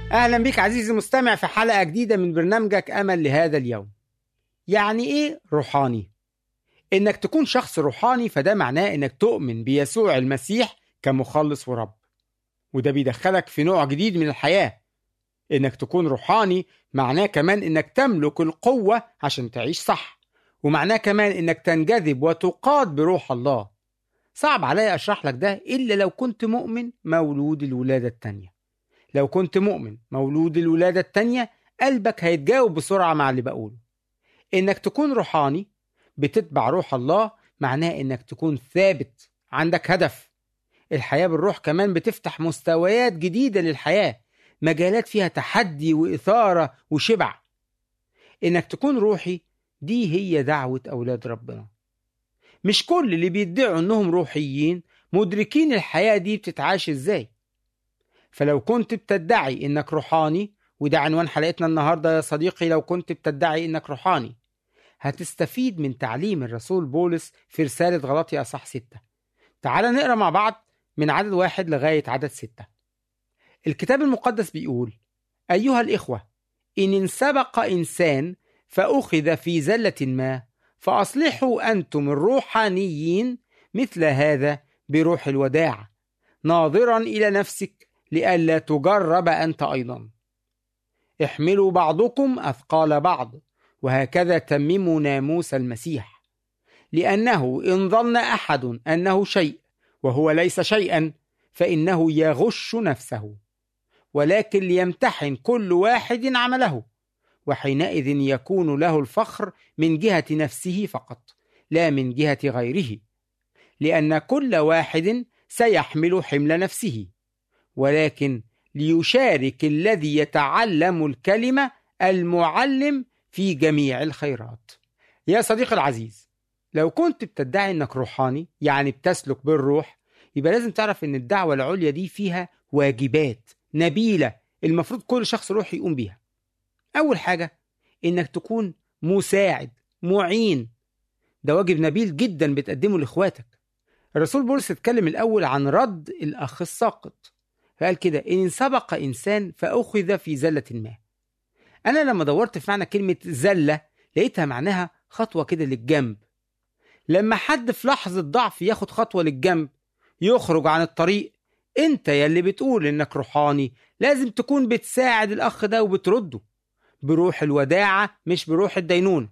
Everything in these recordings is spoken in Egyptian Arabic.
أهلا بك عزيزي المستمع في حلقة جديدة من برنامجك أمل لهذا اليوم يعني إيه روحاني؟ إنك تكون شخص روحاني فده معناه إنك تؤمن بيسوع المسيح كمخلص ورب وده بيدخلك في نوع جديد من الحياة إنك تكون روحاني معناه كمان إنك تملك القوة عشان تعيش صح ومعناه كمان إنك تنجذب وتقاد بروح الله صعب عليا أشرح لك ده إلا لو كنت مؤمن مولود الولادة التانية لو كنت مؤمن مولود الولادة التانية قلبك هيتجاوب بسرعة مع اللي بقوله إنك تكون روحاني بتتبع روح الله معناه إنك تكون ثابت عندك هدف الحياة بالروح كمان بتفتح مستويات جديدة للحياة مجالات فيها تحدي وإثارة وشبع إنك تكون روحي دي هي دعوة أولاد ربنا مش كل اللي بيدعوا إنهم روحيين مدركين الحياة دي بتتعاش إزاي فلو كنت بتدعي إنك روحاني وده عنوان حلقتنا النهاردة يا صديقي لو كنت بتدعي إنك روحاني هتستفيد من تعليم الرسول بولس في رسالة غلطي أصح ستة تعال نقرأ مع بعض من عدد واحد لغاية عدد ستة الكتاب المقدس بيقول أيها الإخوة إن انسبق إنسان فأخذ في زلة ما فأصلحوا أنتم الروحانيين مثل هذا بروح الوداع ناظرا إلى نفسك لئلا تجرب أنت أيضا احملوا بعضكم أثقال بعض وهكذا تمموا ناموس المسيح لأنه إن ظن أحد أنه شيء وهو ليس شيئا فإنه يغش نفسه ولكن ليمتحن كل واحد عمله وحينئذ يكون له الفخر من جهة نفسه فقط لا من جهة غيره لأن كل واحد سيحمل حمل نفسه ولكن ليشارك الذي يتعلم الكلمة المعلم في جميع الخيرات يا صديقي العزيز لو كنت بتدعي انك روحاني يعني بتسلك بالروح يبقى لازم تعرف ان الدعوة العليا دي فيها واجبات نبيلة المفروض كل شخص روحي يقوم بيها اول حاجة انك تكون مساعد معين ده واجب نبيل جدا بتقدمه لاخواتك الرسول بولس اتكلم الاول عن رد الاخ الساقط فقال كده إن سبق إنسان فأخذ في زلة ما أنا لما دورت في معنى كلمة زلة لقيتها معناها خطوة كده للجنب لما حد في لحظة ضعف ياخد خطوة للجنب يخرج عن الطريق انت يلي بتقول انك روحاني لازم تكون بتساعد الاخ ده وبترده بروح الوداعة مش بروح الدينونة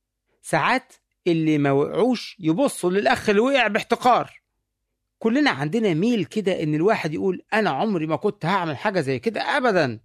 ساعات اللي ما وقعوش يبصوا للاخ اللي وقع باحتقار كلنا عندنا ميل كده ان الواحد يقول انا عمري ما كنت هعمل حاجه زي كده ابدا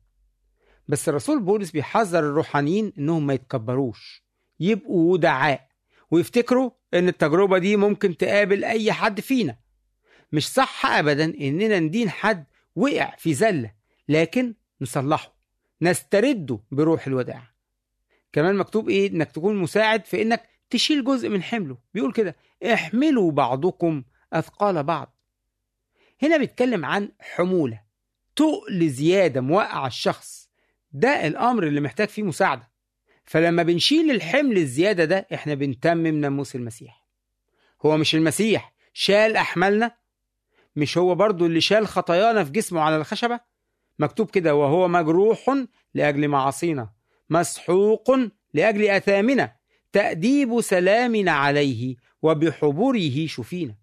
بس الرسول بولس بيحذر الروحانيين انهم ما يتكبروش يبقوا ودعاء ويفتكروا ان التجربه دي ممكن تقابل اي حد فينا مش صح ابدا اننا ندين حد وقع في زله لكن نصلحه نسترده بروح الوداع كمان مكتوب ايه انك تكون مساعد في انك تشيل جزء من حمله بيقول كده احملوا بعضكم أثقال بعض هنا بيتكلم عن حمولة تقل زيادة موقع الشخص ده الأمر اللي محتاج فيه مساعدة فلما بنشيل الحمل الزيادة ده احنا بنتمم ناموس المسيح هو مش المسيح شال أحمالنا مش هو برضو اللي شال خطايانا في جسمه على الخشبة مكتوب كده وهو مجروح لأجل معاصينا مسحوق لأجل أثامنا تأديب سلامنا عليه وبحبره شفينا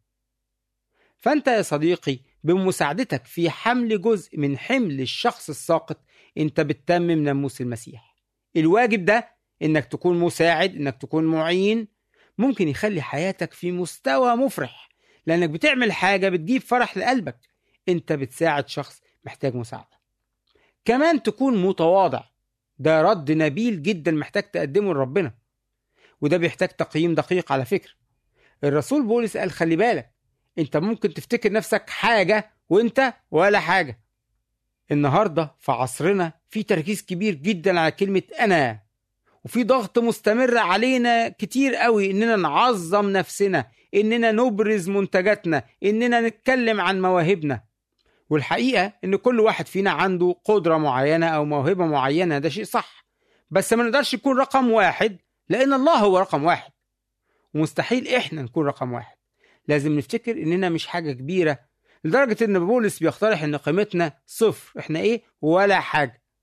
فأنت يا صديقي بمساعدتك في حمل جزء من حمل الشخص الساقط أنت بتتمم ناموس المسيح الواجب ده إنك تكون مساعد إنك تكون معين ممكن يخلي حياتك في مستوى مفرح لأنك بتعمل حاجة بتجيب فرح لقلبك أنت بتساعد شخص محتاج مساعدة كمان تكون متواضع ده رد نبيل جدا محتاج تقدمه لربنا وده بيحتاج تقييم دقيق على فكرة الرسول بولس قال خلي بالك انت ممكن تفتكر نفسك حاجة وانت ولا حاجة النهاردة في عصرنا في تركيز كبير جدا على كلمة أنا وفي ضغط مستمر علينا كتير قوي إننا نعظم نفسنا إننا نبرز منتجاتنا إننا نتكلم عن مواهبنا والحقيقة إن كل واحد فينا عنده قدرة معينة أو موهبة معينة ده شيء صح بس ما نقدرش نكون رقم واحد لأن الله هو رقم واحد ومستحيل إحنا نكون رقم واحد لازم نفتكر إننا مش حاجة كبيرة لدرجة إن بولس بيقترح إن قيمتنا صفر إحنا إيه ولا حاجة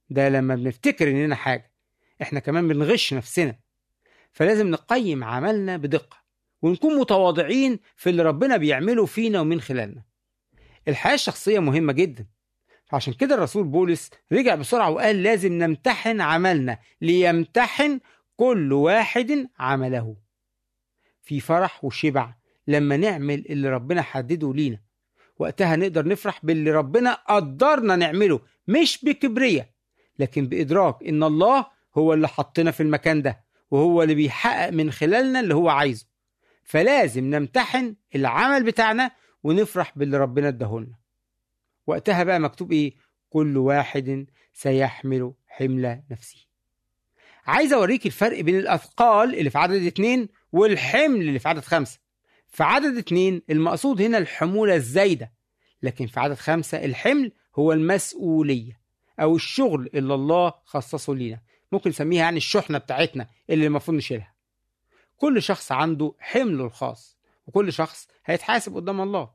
ده لما بنفتكر إننا حاجة إحنا كمان بنغش نفسنا فلازم نقيم عملنا بدقة ونكون متواضعين في اللي ربنا بيعمله فينا ومن خلالنا الحياة الشخصية مهمة جدا عشان كده الرسول بولس رجع بسرعة وقال لازم نمتحن عملنا ليمتحن كل واحد عمله في فرح وشبع لما نعمل اللي ربنا حدده لينا وقتها نقدر نفرح باللي ربنا قدرنا نعمله مش بكبرية لكن بإدراك إن الله هو اللي حطنا في المكان ده وهو اللي بيحقق من خلالنا اللي هو عايزه فلازم نمتحن العمل بتاعنا ونفرح باللي ربنا اداهولنا وقتها بقى مكتوب ايه كل واحد سيحمل حمل نفسه عايز اوريك الفرق بين الاثقال اللي في عدد اتنين والحمل اللي في عدد خمسة في عدد اتنين المقصود هنا الحمولة الزايدة لكن في عدد خمسة الحمل هو المسؤولية أو الشغل اللي الله خصصه لينا ممكن نسميها يعني الشحنة بتاعتنا اللي المفروض نشيلها كل شخص عنده حمله الخاص وكل شخص هيتحاسب قدام الله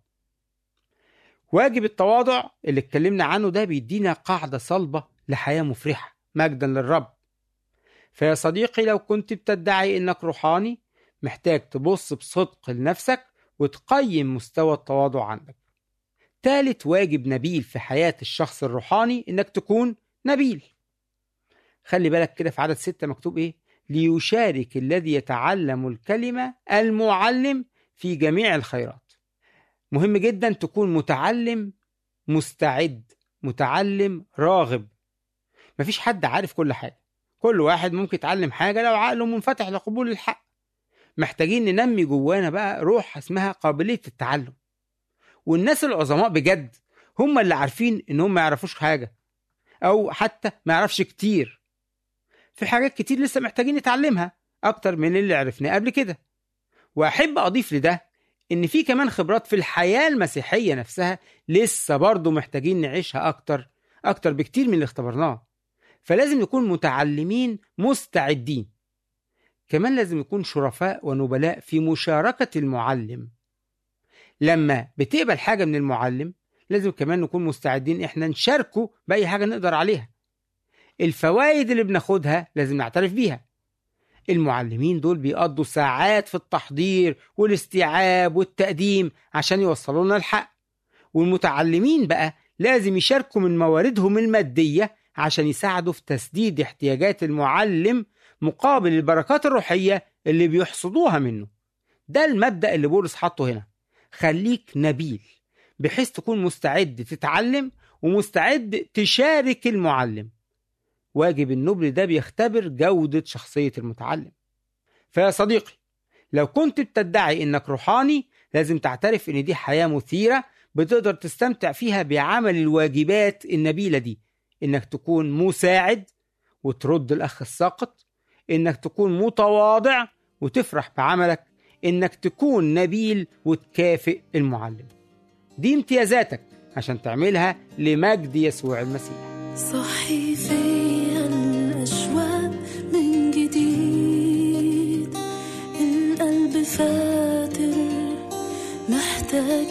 واجب التواضع اللي اتكلمنا عنه ده بيدينا قاعدة صلبة لحياة مفرحة مجدا للرب فيا صديقي لو كنت بتدعي انك روحاني محتاج تبص بصدق لنفسك وتقيم مستوى التواضع عندك تالت واجب نبيل في حياة الشخص الروحاني انك تكون نبيل خلي بالك كده في عدد ستة مكتوب ايه ليشارك الذي يتعلم الكلمة المعلم في جميع الخيرات مهم جدا تكون متعلم مستعد متعلم راغب مفيش حد عارف كل حاجة كل واحد ممكن يتعلم حاجة لو عقله منفتح لقبول الحق محتاجين ننمي جوانا بقى روح اسمها قابلية التعلم والناس العظماء بجد هم اللي عارفين انهم ما يعرفوش حاجة او حتى ما يعرفش كتير في حاجات كتير لسه محتاجين نتعلمها اكتر من اللي عرفناه قبل كده واحب اضيف لده ان في كمان خبرات في الحياة المسيحية نفسها لسه برضه محتاجين نعيشها اكتر اكتر بكتير من اللي اختبرناه فلازم نكون متعلمين مستعدين كمان لازم نكون شرفاء ونبلاء في مشاركة المعلم لما بتقبل حاجة من المعلم لازم كمان نكون مستعدين احنا نشاركه بأي حاجة نقدر عليها الفوائد اللي بناخدها لازم نعترف بيها المعلمين دول بيقضوا ساعات في التحضير والاستيعاب والتقديم عشان يوصلوا لنا الحق والمتعلمين بقى لازم يشاركوا من مواردهم المادية عشان يساعدوا في تسديد احتياجات المعلم مقابل البركات الروحية اللي بيحصدوها منه ده المبدأ اللي بولس حاطه هنا خليك نبيل بحيث تكون مستعد تتعلم ومستعد تشارك المعلم واجب النبل ده بيختبر جودة شخصية المتعلم فيا صديقي لو كنت بتدعي انك روحاني لازم تعترف ان دي حياة مثيرة بتقدر تستمتع فيها بعمل الواجبات النبيلة دي انك تكون مساعد وترد الاخ الساقط انك تكون متواضع وتفرح بعملك انك تكون نبيل وتكافئ المعلم دي امتيازاتك عشان تعملها لمجد يسوع المسيح صحي فيا الأشواق من جديد القلب فاتر محتاج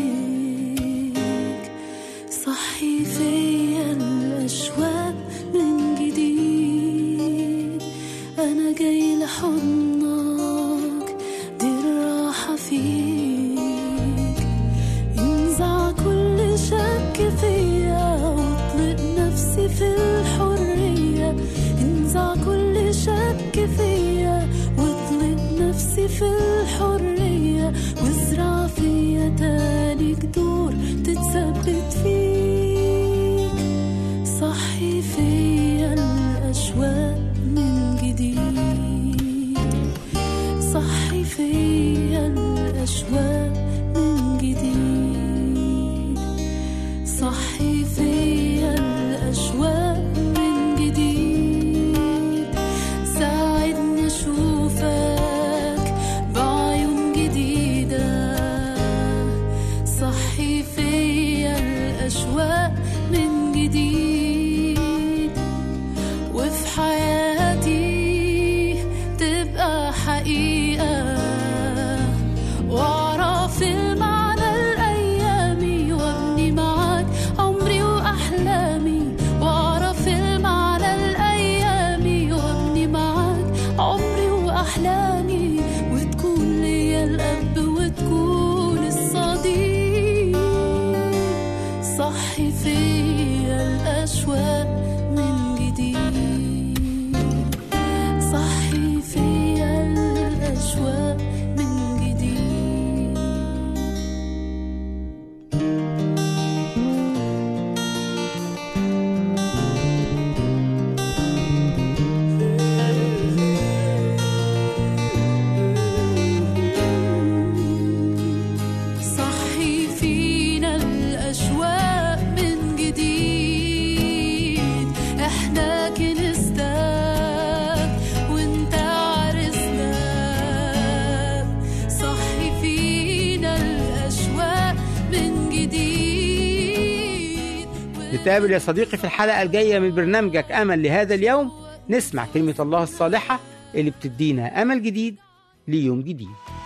إليك صحي فيا الأشواق من جديد أنا جاي لحضنك دي الراحة فيك انزع كل شك فيا واطلق نفسي في الحرية انزع كل شك فيا واطلق نفسي في الحرية وازرع فيا تاني جذور تتثبت فيك صحي فيا الأشواق من جديد صحي فيا الأشواق من جديد صحي فيا الأشواق من جديد ساعدني أشوفك بعيون جديدة صحي فيا الأشواق من جديد وفي حياتي تبقى حقيقة وأعرف نتقابل يا صديقي في الحلقة الجاية من برنامجك أمل لهذا اليوم نسمع كلمة الله الصالحة اللي بتدينا أمل جديد ليوم جديد